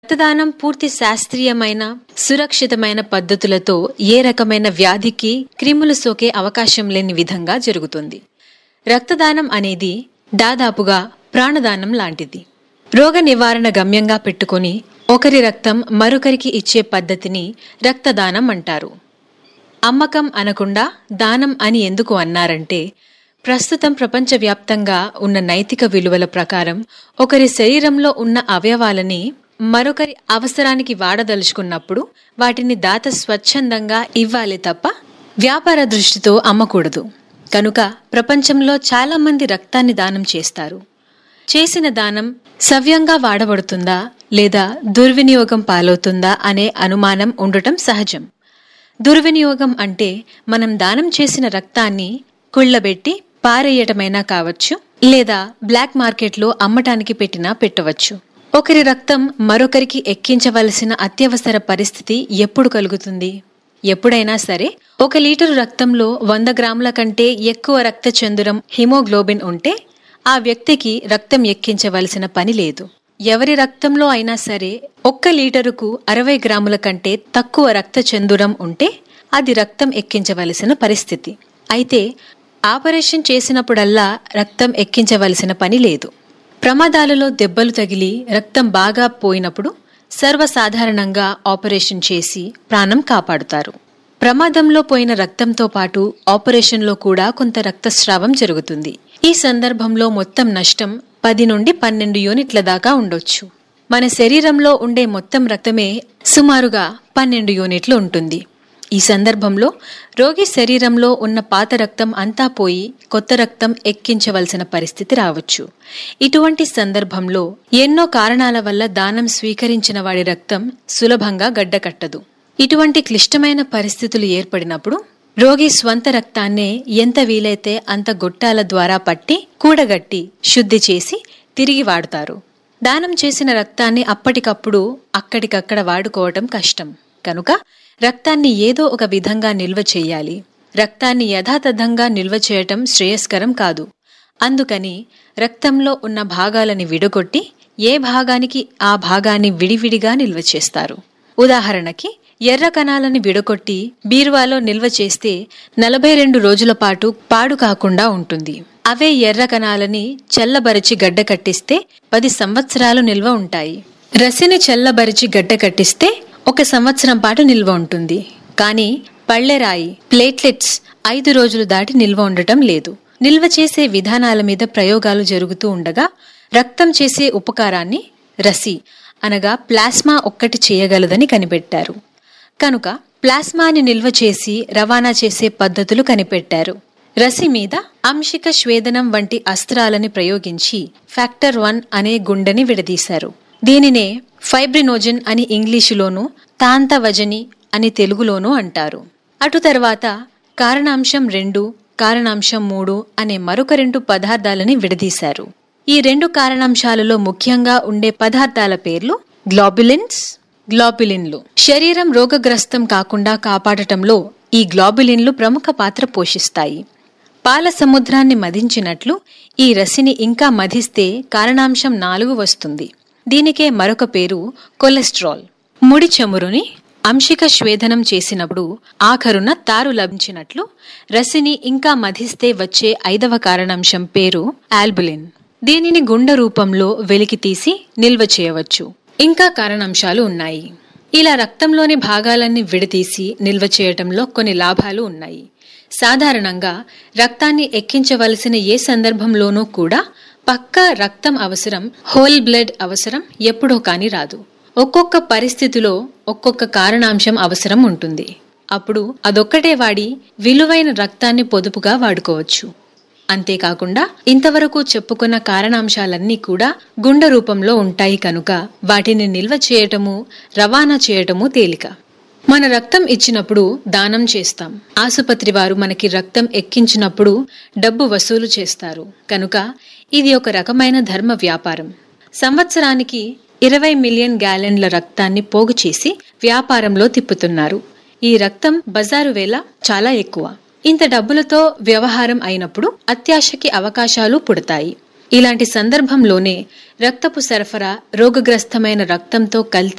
రక్తదానం పూర్తి శాస్త్రీయమైన సురక్షితమైన పద్ధతులతో ఏ రకమైన వ్యాధికి క్రిములు సోకే అవకాశం లేని విధంగా జరుగుతుంది రక్తదానం అనేది దాదాపుగా ప్రాణదానం లాంటిది రోగ నివారణ గమ్యంగా పెట్టుకొని ఒకరి రక్తం మరొకరికి ఇచ్చే పద్ధతిని రక్తదానం అంటారు అమ్మకం అనకుండా దానం అని ఎందుకు అన్నారంటే ప్రస్తుతం ప్రపంచవ్యాప్తంగా ఉన్న నైతిక విలువల ప్రకారం ఒకరి శరీరంలో ఉన్న అవయవాలని మరొకరి అవసరానికి వాడదలుచుకున్నప్పుడు వాటిని దాత స్వచ్ఛందంగా ఇవ్వాలి తప్ప వ్యాపార దృష్టితో అమ్మకూడదు కనుక ప్రపంచంలో చాలా మంది రక్తాన్ని దానం చేస్తారు చేసిన దానం సవ్యంగా వాడబడుతుందా లేదా దుర్వినియోగం పాలవుతుందా అనే అనుమానం ఉండటం సహజం దుర్వినియోగం అంటే మనం దానం చేసిన రక్తాన్ని కుళ్ళబెట్టి పారేయటమైనా కావచ్చు లేదా బ్లాక్ మార్కెట్లో అమ్మటానికి పెట్టినా పెట్టవచ్చు ఒకరి రక్తం మరొకరికి ఎక్కించవలసిన అత్యవసర పరిస్థితి ఎప్పుడు కలుగుతుంది ఎప్పుడైనా సరే ఒక లీటరు రక్తంలో వంద గ్రాముల కంటే ఎక్కువ రక్త చందురం హిమోగ్లోబిన్ ఉంటే ఆ వ్యక్తికి రక్తం ఎక్కించవలసిన పని లేదు ఎవరి రక్తంలో అయినా సరే ఒక్క లీటరుకు అరవై గ్రాముల కంటే తక్కువ రక్త చందురం ఉంటే అది రక్తం ఎక్కించవలసిన పరిస్థితి అయితే ఆపరేషన్ చేసినప్పుడల్లా రక్తం ఎక్కించవలసిన పని లేదు ప్రమాదాలలో దెబ్బలు తగిలి రక్తం బాగా పోయినప్పుడు సర్వసాధారణంగా ఆపరేషన్ చేసి ప్రాణం కాపాడుతారు ప్రమాదంలో పోయిన రక్తంతో పాటు ఆపరేషన్లో కూడా కొంత రక్తస్రావం జరుగుతుంది ఈ సందర్భంలో మొత్తం నష్టం పది నుండి పన్నెండు యూనిట్ల దాకా ఉండొచ్చు మన శరీరంలో ఉండే మొత్తం రక్తమే సుమారుగా పన్నెండు యూనిట్లు ఉంటుంది ఈ సందర్భంలో రోగి శరీరంలో ఉన్న పాత రక్తం అంతా పోయి కొత్త రక్తం ఎక్కించవలసిన పరిస్థితి రావచ్చు ఇటువంటి సందర్భంలో ఎన్నో కారణాల వల్ల దానం స్వీకరించిన వాడి రక్తం సులభంగా గడ్డకట్టదు ఇటువంటి క్లిష్టమైన పరిస్థితులు ఏర్పడినప్పుడు రోగి స్వంత రక్తాన్నే ఎంత వీలైతే అంత గొట్టాల ద్వారా పట్టి కూడగట్టి శుద్ధి చేసి తిరిగి వాడుతారు దానం చేసిన రక్తాన్ని అప్పటికప్పుడు అక్కడికక్కడ వాడుకోవటం కష్టం కనుక రక్తాన్ని ఏదో ఒక విధంగా నిల్వ చేయాలి రక్తాన్ని యథాతథంగా నిల్వ చేయటం శ్రేయస్కరం కాదు అందుకని రక్తంలో ఉన్న భాగాలని విడగొట్టి ఏ భాగానికి ఆ భాగాన్ని విడివిడిగా నిల్వ చేస్తారు ఉదాహరణకి ఎర్ర కణాలని విడగొట్టి బీరువాలో నిల్వ చేస్తే నలభై రెండు రోజుల పాటు పాడు కాకుండా ఉంటుంది అవే ఎర్ర కణాలని చల్లబరిచి గడ్డ కట్టిస్తే పది సంవత్సరాలు నిల్వ ఉంటాయి రసిని చల్లబరిచి గడ్డ కట్టిస్తే ఒక సంవత్సరం పాటు నిల్వ ఉంటుంది కానీ పళ్ళెరాయి ప్లేట్లెట్స్ ఐదు రోజులు దాటి నిల్వ ఉండటం లేదు నిల్వ చేసే విధానాల మీద ప్రయోగాలు జరుగుతూ ఉండగా రక్తం చేసే ఉపకారాన్ని రసి అనగా ప్లాస్మా ఒక్కటి చేయగలదని కనిపెట్టారు కనుక ప్లాస్మాని నిల్వ చేసి రవాణా చేసే పద్ధతులు కనిపెట్టారు రసి మీద అంశిక స్వేదనం వంటి అస్త్రాలని ప్రయోగించి ఫ్యాక్టర్ వన్ అనే గుండెని విడదీశారు దీనినే ఫైబ్రినోజన్ అని ఇంగ్లీషులోనూ తాంతవజని అని తెలుగులోనూ అంటారు అటు తర్వాత కారణాంశం రెండు కారణాంశం మూడు అనే మరొక రెండు పదార్థాలని విడదీశారు ఈ రెండు కారణాంశాలలో ముఖ్యంగా ఉండే పదార్థాల పేర్లు గ్లోబులిన్స్ గ్లోబులిన్లు శరీరం రోగగ్రస్తం కాకుండా కాపాడటంలో ఈ గ్లోబులిన్లు ప్రముఖ పాత్ర పోషిస్తాయి పాల సముద్రాన్ని మదించినట్లు ఈ రసిని ఇంకా మధిస్తే కారణాంశం నాలుగు వస్తుంది దీనికే మరొక పేరు కొలెస్ట్రాల్ ముడి చమురుని అంశిక స్వేదనం చేసినప్పుడు ఆఖరున తారు లభించినట్లు రసిని ఇంకా మధిస్తే వచ్చే ఐదవ కారణాంశం పేరు ఆల్బులిన్ దీనిని గుండె రూపంలో వెలికి తీసి నిల్వ చేయవచ్చు ఇంకా కారణాంశాలు ఉన్నాయి ఇలా రక్తంలోని భాగాలన్నీ విడదీసి నిల్వ చేయటంలో కొన్ని లాభాలు ఉన్నాయి సాధారణంగా రక్తాన్ని ఎక్కించవలసిన ఏ సందర్భంలోనూ కూడా పక్కా రక్తం అవసరం హోల్ బ్లడ్ అవసరం ఎప్పుడో కాని రాదు ఒక్కొక్క పరిస్థితిలో ఒక్కొక్క కారణాంశం అవసరం ఉంటుంది అప్పుడు అదొక్కటే వాడి విలువైన రక్తాన్ని పొదుపుగా వాడుకోవచ్చు అంతేకాకుండా ఇంతవరకు చెప్పుకున్న కారణాంశాలన్నీ కూడా గుండె రూపంలో ఉంటాయి కనుక వాటిని నిల్వ చేయటము రవాణా చేయటము తేలిక మన రక్తం ఇచ్చినప్పుడు దానం చేస్తాం ఆసుపత్రి వారు మనకి రక్తం ఎక్కించినప్పుడు డబ్బు వసూలు చేస్తారు కనుక ఇది ఒక రకమైన ధర్మ వ్యాపారం సంవత్సరానికి ఇరవై మిలియన్ గ్యాలెన్ల రక్తాన్ని పోగు చేసి వ్యాపారంలో తిప్పుతున్నారు ఈ రక్తం బజారు వేల చాలా ఎక్కువ ఇంత డబ్బులతో వ్యవహారం అయినప్పుడు అత్యాశకి అవకాశాలు పుడతాయి ఇలాంటి సందర్భంలోనే రక్తపు సరఫరా రోగగ్రస్తమైన రక్తంతో కల్తీ